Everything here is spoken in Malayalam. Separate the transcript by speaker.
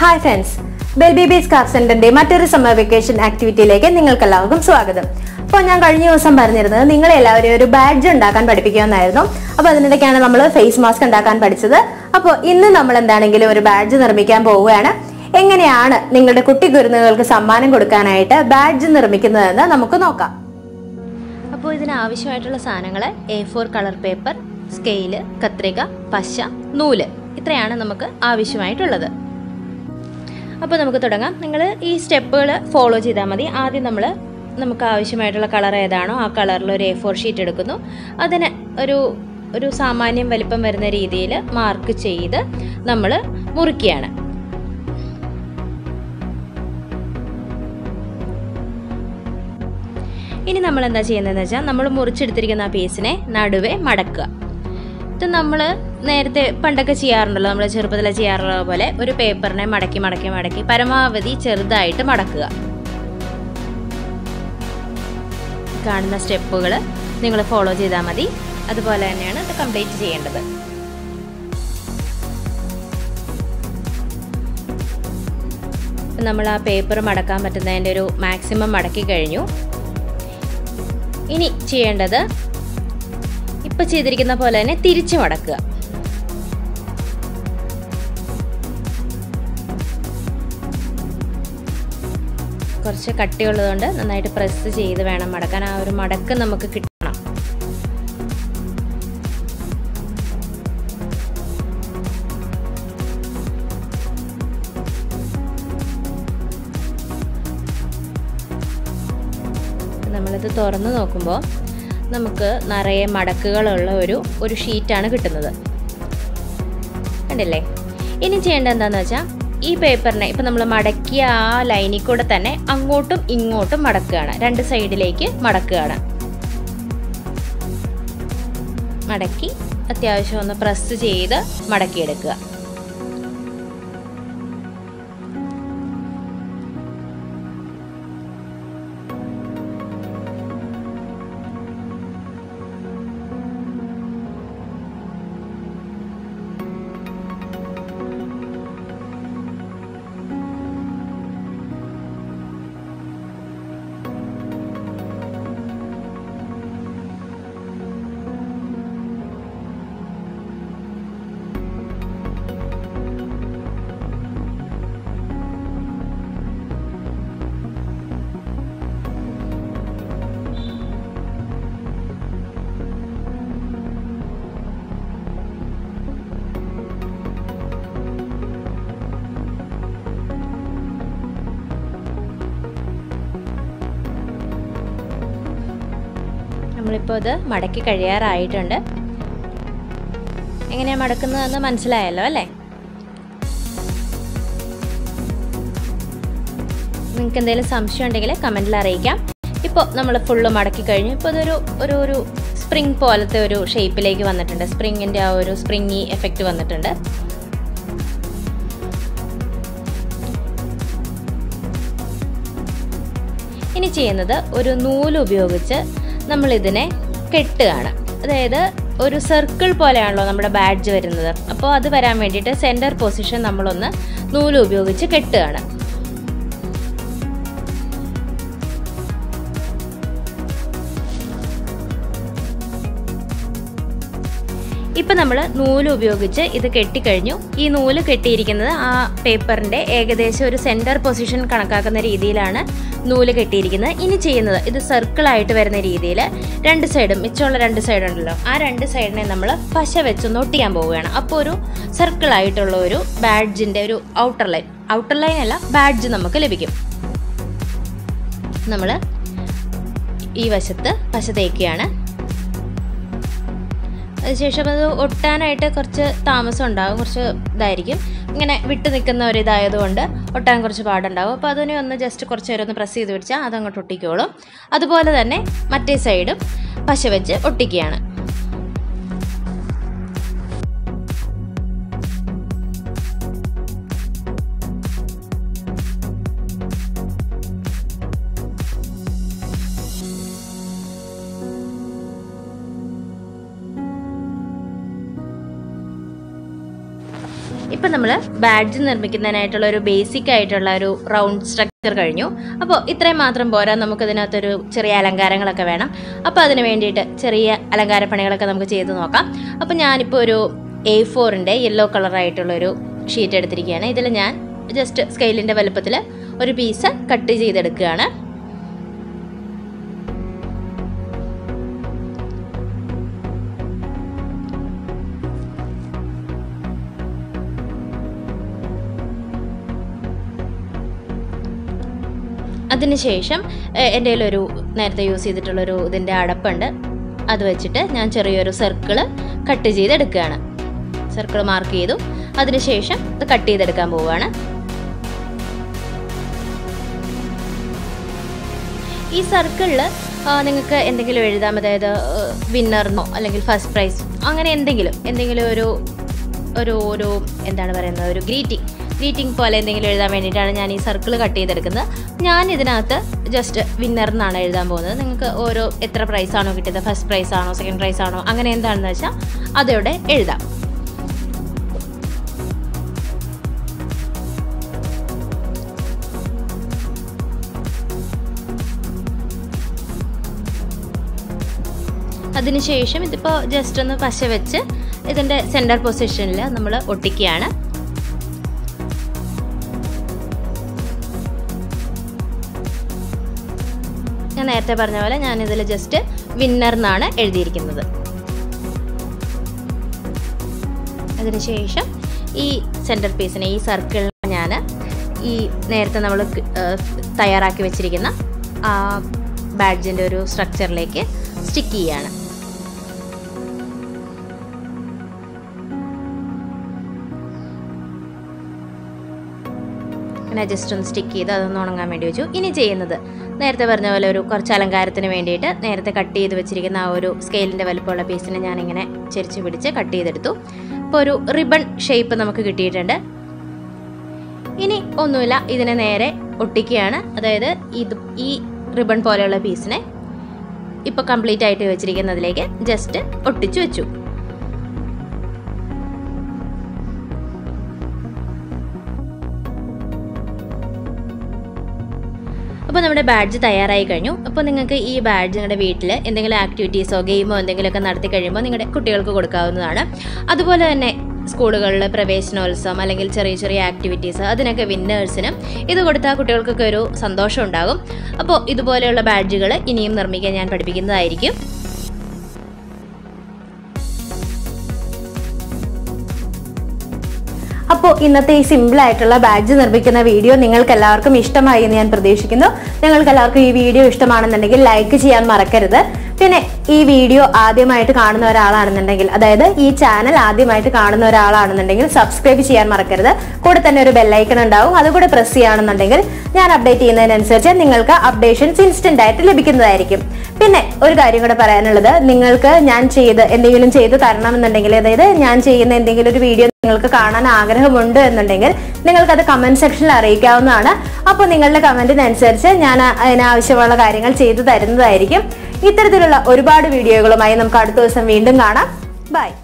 Speaker 1: hi friends bell babies craft സെന്ററിന്റെ മറ്റൊരു സമ്മർ വെക്കേഷൻ ആക്ടിവിറ്റിയിലേക്ക് നിങ്ങൾക്ക് എല്ലാവർക്കും സ്വാഗതം അപ്പോൾ ഞാൻ കഴിഞ്ഞ ദിവസം പറഞ്ഞിരുന്നത് നിങ്ങളെ എല്ലാവരും ഒരു ബാഡ്ജ് ഉണ്ടാക്കാൻ പഠിപ്പിക്കുമെന്നായിരുന്നു അപ്പോൾ അതിനിടയ്ക്കാണ് നമ്മൾ ഫേസ് മാസ്ക് ഉണ്ടാക്കാൻ പഠിച്ചത് അപ്പോൾ ഇന്ന് നമ്മൾ എന്താണെങ്കിലും ഒരു ബാഡ്ജ് നിർമ്മിക്കാൻ പോവുകയാണ് എങ്ങനെയാണ് നിങ്ങളുടെ കുട്ടി കുരുന്നുകൾക്ക് സമ്മാനം കൊടുക്കാനായിട്ട് ബാഡ്ജ് നിർമ്മിക്കുന്നതെന്ന് നമുക്ക് നോക്കാം
Speaker 2: അപ്പോൾ ഇതിന് ആവശ്യമായിട്ടുള്ള സാധനങ്ങൾ A four colour paper scale കത്രിക പശ നൂല് ഇത്രയാണ് നമുക്ക് ആവശ്യമായിട്ടുള്ളത് അപ്പോൾ നമുക്ക് തുടങ്ങാം നിങ്ങൾ ഈ സ്റ്റെപ്പുകൾ ഫോളോ ചെയ്താൽ മതി ആദ്യം നമ്മൾ നമുക്ക് ആവശ്യമായിട്ടുള്ള കളർ ഏതാണോ ആ കളറിൽ ഒരു എ ഫോർ ഷീറ്റ് എടുക്കുന്നു അതിന് ഒരു ഒരു സാമാന്യം വലിപ്പം വരുന്ന രീതിയിൽ മാർക്ക് ചെയ്ത് നമ്മൾ മുറിക്കുകയാണ് ഇനി നമ്മൾ എന്താ ചെയ്യുന്നതെന്ന് വെച്ചാൽ നമ്മൾ മുറിച്ചെടുത്തിരിക്കുന്ന ആ പീസിനെ നടുവേ മടക്കുക ഇത് നമ്മൾ നേരത്തെ പണ്ടൊക്കെ ചെയ്യാറുണ്ടല്ലോ നമ്മൾ ചെറുപ്പത്തിൽ ചെയ്യാറുള്ള പോലെ ഒരു പേപ്പറിനെ മടക്കി മടക്കി മടക്കി പരമാവധി ചെറുതായിട്ട് മടക്കുക കാണുന്ന സ്റ്റെപ്പുകൾ നിങ്ങൾ ഫോളോ ചെയ്താൽ മതി അതുപോലെ തന്നെയാണ് ഇത് കംപ്ലീറ്റ് ചെയ്യേണ്ടത് നമ്മൾ ആ പേപ്പർ മടക്കാൻ പറ്റുന്നതിൻ്റെ ഒരു മാക്സിമം മടക്കി കഴിഞ്ഞു ഇനി ചെയ്യേണ്ടത് ഇപ്പൊ ചെയ്തിരിക്കുന്ന പോലെ തന്നെ തിരിച്ചു മടക്കുക കുറച്ച് കട്ടിയുള്ളതുകൊണ്ട് നന്നായിട്ട് പ്രസ് ചെയ്ത് വേണം മടക്കാൻ ആ ഒരു മടക്ക് നമുക്ക് കിട്ടണം നമ്മളിത് തുറന്ന് നോക്കുമ്പോൾ നമുക്ക് നിറയെ മടക്കുകളുള്ള ഒരു ഒരു ഷീറ്റാണ് കിട്ടുന്നത് കണ്ടില്ലേ ഇനി ചെയ്യേണ്ടത് എന്താണെന്ന് വെച്ചാൽ ഈ പേപ്പറിനെ ഇപ്പം നമ്മൾ മടക്കിയ ആ ലൈനിൽ കൂടെ തന്നെ അങ്ങോട്ടും ഇങ്ങോട്ടും മടക്കുകയാണ് രണ്ട് സൈഡിലേക്ക് മടക്കുകയാണ് മടക്കി അത്യാവശ്യം ഒന്ന് പ്രസ് ചെയ്ത് മടക്കിയെടുക്കുക നമ്മളിപ്പോൾ ഇത് മടക്കി കഴിയാറായിട്ടുണ്ട് എങ്ങനെയാണ് മടക്കുന്നതെന്ന് മനസ്സിലായല്ലോ അല്ലേ നിങ്ങൾക്ക് എന്തെങ്കിലും സംശയം ഉണ്ടെങ്കിൽ കമൻറ്റിൽ അറിയിക്കാം ഇപ്പോൾ നമ്മൾ ഫുള്ള് മടക്കി കഴിഞ്ഞു ഇപ്പോൾ ഇതൊരു ഒരു ഒരു സ്പ്രിങ് പോലത്തെ ഒരു ഷേപ്പിലേക്ക് വന്നിട്ടുണ്ട് സ്പ്രിങ്ങിൻ്റെ ആ ഒരു സ്പ്രിങ്ങി എഫക്റ്റ് വന്നിട്ടുണ്ട് ഇനി ചെയ്യുന്നത് ഒരു നൂല് ഉപയോഗിച്ച് നമ്മൾ ഇതിനെ കെട്ടുകയാണ് അതായത് ഒരു സർക്കിൾ പോലെയാണല്ലോ നമ്മുടെ ബാഡ്ജ് വരുന്നത് അപ്പോൾ അത് വരാൻ വേണ്ടിയിട്ട് സെൻറ്റർ പൊസിഷൻ നമ്മളൊന്ന് നൂല് ഉപയോഗിച്ച് കെട്ടുകയാണ് ഇപ്പം നമ്മൾ നൂല് ഉപയോഗിച്ച് ഇത് കെട്ടിക്കഴിഞ്ഞു ഈ നൂല് കെട്ടിയിരിക്കുന്നത് ആ പേപ്പറിൻ്റെ ഏകദേശം ഒരു സെൻറ്റർ പൊസിഷൻ കണക്കാക്കുന്ന രീതിയിലാണ് നൂല് കെട്ടിയിരിക്കുന്നത് ഇനി ചെയ്യുന്നത് ഇത് സർക്കിളായിട്ട് വരുന്ന രീതിയിൽ രണ്ട് സൈഡും മിച്ചമുള്ള രണ്ട് സൈഡ് ഉണ്ടല്ലോ ആ രണ്ട് സൈഡിനെ നമ്മൾ പശ വെച്ചൊന്ന് ഒട്ടിക്കാൻ പോവുകയാണ് അപ്പോൾ ഒരു സർക്കിളായിട്ടുള്ള ഒരു ബാഡ്ജിൻ്റെ ഒരു ഔട്ടർ ലൈൻ ഔട്ടർ ലൈൻ അല്ല ബാഡ്ജ് നമുക്ക് ലഭിക്കും നമ്മൾ ഈ വശത്ത് പശ തേക്കുകയാണ് അതിനുശേഷം അത് ഒട്ടാനായിട്ട് കുറച്ച് താമസം ഉണ്ടാകും കുറച്ച് ഇതായിരിക്കും ഇങ്ങനെ വിട്ട് നിൽക്കുന്ന ഒരു ഇതായതുകൊണ്ട് ഒട്ടാൻ കുറച്ച് പാടുണ്ടാകും അപ്പോൾ അതിനെ ഒന്ന് ജസ്റ്റ് കുറച്ച് നേരം ഒന്ന് പ്രസ് ചെയ്ത് പിടിച്ചാൽ അതങ്ങോട്ട് ഒട്ടിക്കോളും അതുപോലെ തന്നെ മറ്റേ സൈഡും പശ വെച്ച് ഒട്ടിക്കുകയാണ് ഇപ്പം നമ്മൾ ബാഡ്ജ് നിർമ്മിക്കുന്നതിനായിട്ടുള്ള ഒരു ബേസിക് ആയിട്ടുള്ള ഒരു റൗണ്ട് സ്ട്രക്ചർ കഴിഞ്ഞു അപ്പോൾ ഇത്രയും മാത്രം പോരാ നമുക്ക് ഇതിനകത്തൊരു ചെറിയ അലങ്കാരങ്ങളൊക്കെ വേണം അപ്പോൾ അതിന് വേണ്ടിയിട്ട് ചെറിയ അലങ്കാര പണികളൊക്കെ നമുക്ക് ചെയ്ത് നോക്കാം അപ്പോൾ ഞാനിപ്പോൾ ഒരു എ ഫോറിൻ്റെ യെല്ലോ കളറായിട്ടുള്ള ഒരു ഷീറ്റ് എടുത്തിരിക്കുകയാണ് ഇതിൽ ഞാൻ ജസ്റ്റ് സ്കെയിലിൻ്റെ വലുപ്പത്തിൽ ഒരു പീസ് കട്ട് ചെയ്തെടുക്കുകയാണ് അതിനുശേഷം എ- എൻ്റെ കയ്യിലൊരു നേരത്തെ യൂസ് ചെയ്തിട്ടുള്ളൊരു ഇതിൻ്റെ അടപ്പുണ്ട് അത് വെച്ചിട്ട് ഞാൻ ചെറിയൊരു സർക്കിള് കട്ട് ചെയ്തെടുക്കുകയാണ് സർക്കിൾ മാർക്ക് ചെയ്തു അതിനുശേഷം ഇത് കട്ട് ചെയ്തെടുക്കാൻ പോവുകയാണ് ഈ സർക്കിളിൽ നിങ്ങൾക്ക് എന്തെങ്കിലും എഴുതാം അതായത് വിന്നറിനോ അല്ലെങ്കിൽ ഫസ്റ്റ് പ്രൈസ് അങ്ങനെ എന്തെങ്കിലും എന്തെങ്കിലും ഒരു ഒരു ഒരു എന്താണ് പറയുന്നത് ഒരു ഗ്രീറ്റിംഗ് ഗ്രീറ്റിംഗ് പോലെ എന്തെങ്കിലും എഴുതാൻ വേണ്ടിയിട്ടാണ് ഞാൻ ഈ സർക്കിൾ കട്ട് ചെയ്തെടുക്കുന്നത് ഞാൻ ഇതിനകത്ത് ജസ്റ്റ് വിന്നർ എന്നാണ് എഴുതാൻ പോകുന്നത് നിങ്ങൾക്ക് ഓരോ എത്ര പ്രൈസ് ആണോ കിട്ടിയത് ഫസ്റ്റ് പ്രൈസ് ആണോ സെക്കൻഡ് പ്രൈസ് ആണോ അങ്ങനെ എന്താണെന്ന് വെച്ചാൽ അതോടെ എഴുതാം അതിനുശേഷം ഇതിപ്പോൾ ജസ്റ്റ് ഒന്ന് പശ വെച്ച് ഇതിൻ്റെ സെൻറ്റർ പൊസിഷനിൽ നമ്മൾ ഒട്ടിക്കുകയാണ് ഞാൻ നേരത്തെ പറഞ്ഞ പോലെ ഞാൻ ഇതിൽ ജസ്റ്റ് വിന്നർ എന്നാണ് എഴുതിയിരിക്കുന്നത് അതിനുശേഷം ഈ സെൻറ്റർ പീസിനെ ഈ സർക്കിളിൽ ഞാൻ ഈ നേരത്തെ നമ്മൾ തയ്യാറാക്കി വെച്ചിരിക്കുന്ന ആ ബാഡ്ജിൻ്റെ ഒരു സ്ട്രക്ചറിലേക്ക് സ്റ്റിക്ക് ചെയ്യാണ് അങ്ങനെ ജസ്റ്റ് ഒന്ന് സ്റ്റിക്ക് ചെയ്ത് അതൊന്ന് ഉണങ്ങാൻ വേണ്ടി വെച്ചു ഇനി ചെയ്യുന്നത് നേരത്തെ പറഞ്ഞ പോലെ ഒരു കുറച്ച് അലങ്കാരത്തിന് വേണ്ടിയിട്ട് നേരത്തെ കട്ട് ചെയ്ത് വെച്ചിരിക്കുന്ന ആ ഒരു സ്കെയിലിൻ്റെ വലുപ്പമുള്ള പീസിനെ ഞാനിങ്ങനെ ചെരിച്ച് പിടിച്ച് കട്ട് ചെയ്തെടുത്തു ഇപ്പോൾ ഒരു റിബൺ ഷേപ്പ് നമുക്ക് കിട്ടിയിട്ടുണ്ട് ഇനി ഒന്നുമില്ല ഇതിനെ നേരെ ഒട്ടിക്കുകയാണ് അതായത് ഇത് ഈ റിബൺ പോലെയുള്ള പീസിനെ ഇപ്പോൾ കംപ്ലീറ്റ് ആയിട്ട് വെച്ചിരിക്കുന്നതിലേക്ക് ജസ്റ്റ് ഒട്ടിച്ചു വെച്ചു അപ്പോൾ നമ്മുടെ ബാഡ്ജ് തയ്യാറായി കഴിഞ്ഞു അപ്പോൾ നിങ്ങൾക്ക് ഈ ബാഡ്ജ് നിങ്ങളുടെ വീട്ടിൽ എന്തെങ്കിലും ആക്ടിവിറ്റീസോ ഗെയിമോ എന്തെങ്കിലുമൊക്കെ നടത്തി കഴിയുമ്പോൾ നിങ്ങളുടെ കുട്ടികൾക്ക് കൊടുക്കാവുന്നതാണ് അതുപോലെ തന്നെ സ്കൂളുകളിൽ പ്രവേശനോത്സവം അല്ലെങ്കിൽ ചെറിയ ചെറിയ ആക്ടിവിറ്റീസ് അതിനൊക്കെ വിന്നേഴ്സിനും ഇത് കൊടുത്താൽ കുട്ടികൾക്കൊക്കെ ഒരു സന്തോഷം ഉണ്ടാകും അപ്പോൾ ഇതുപോലെയുള്ള ബാഡ്ജുകൾ ഇനിയും നിർമ്മിക്കാൻ ഞാൻ പഠിപ്പിക്കുന്നതായിരിക്കും
Speaker 1: അപ്പോൾ ഇന്നത്തെ ഈ സിമ്പിൾ ആയിട്ടുള്ള ബാഡ്ജ് നിർമ്മിക്കുന്ന വീഡിയോ നിങ്ങൾക്ക് എല്ലാവർക്കും ഇഷ്ടമായി എന്ന് ഞാൻ പ്രതീക്ഷിക്കുന്നു നിങ്ങൾക്ക് എല്ലാവർക്കും ഈ വീഡിയോ ഇഷ്ടമാണെന്നുണ്ടെങ്കിൽ ലൈക്ക് ചെയ്യാൻ മറക്കരുത് പിന്നെ ഈ വീഡിയോ ആദ്യമായിട്ട് കാണുന്ന ഒരാളാണെന്നുണ്ടെങ്കിൽ അതായത് ഈ ചാനൽ ആദ്യമായിട്ട് കാണുന്ന ഒരാളാണെന്നുണ്ടെങ്കിൽ സബ്സ്ക്രൈബ് ചെയ്യാൻ മറക്കരുത് കൂടെ തന്നെ ഒരു ബെല്ലൈക്കൺ ഉണ്ടാവും അതുകൂടെ പ്രസ് ചെയ്യുകയാണെന്നുണ്ടെങ്കിൽ ഞാൻ അപ്ഡേറ്റ് ചെയ്യുന്നതിനനുസരിച്ച് നിങ്ങൾക്ക് അപ്ഡേഷൻസ് ഇൻസ്റ്റന്റ് ആയിട്ട് ലഭിക്കുന്നതായിരിക്കും പിന്നെ ഒരു കാര്യം കൂടെ പറയാനുള്ളത് നിങ്ങൾക്ക് ഞാൻ ചെയ്ത് എന്തെങ്കിലും ചെയ്ത് തരണമെന്നുണ്ടെങ്കിൽ അതായത് ഞാൻ ചെയ്യുന്ന എന്തെങ്കിലും ഒരു വീഡിയോ നിങ്ങൾക്ക് കാണാൻ ആഗ്രഹമുണ്ട് എന്നുണ്ടെങ്കിൽ നിങ്ങൾക്ക് അത് കമന്റ് സെക്ഷനിൽ അറിയിക്കാവുന്നതാണ് അപ്പോൾ നിങ്ങളുടെ കമന്റിനനുസരിച്ച് ഞാൻ അതിനാവശ്യമുള്ള കാര്യങ്ങൾ ചെയ്തു തരുന്നതായിരിക്കും ഇത്തരത്തിലുള്ള ഒരുപാട് വീഡിയോകളുമായി നമുക്ക് അടുത്ത ദിവസം വീണ്ടും കാണാം ബൈ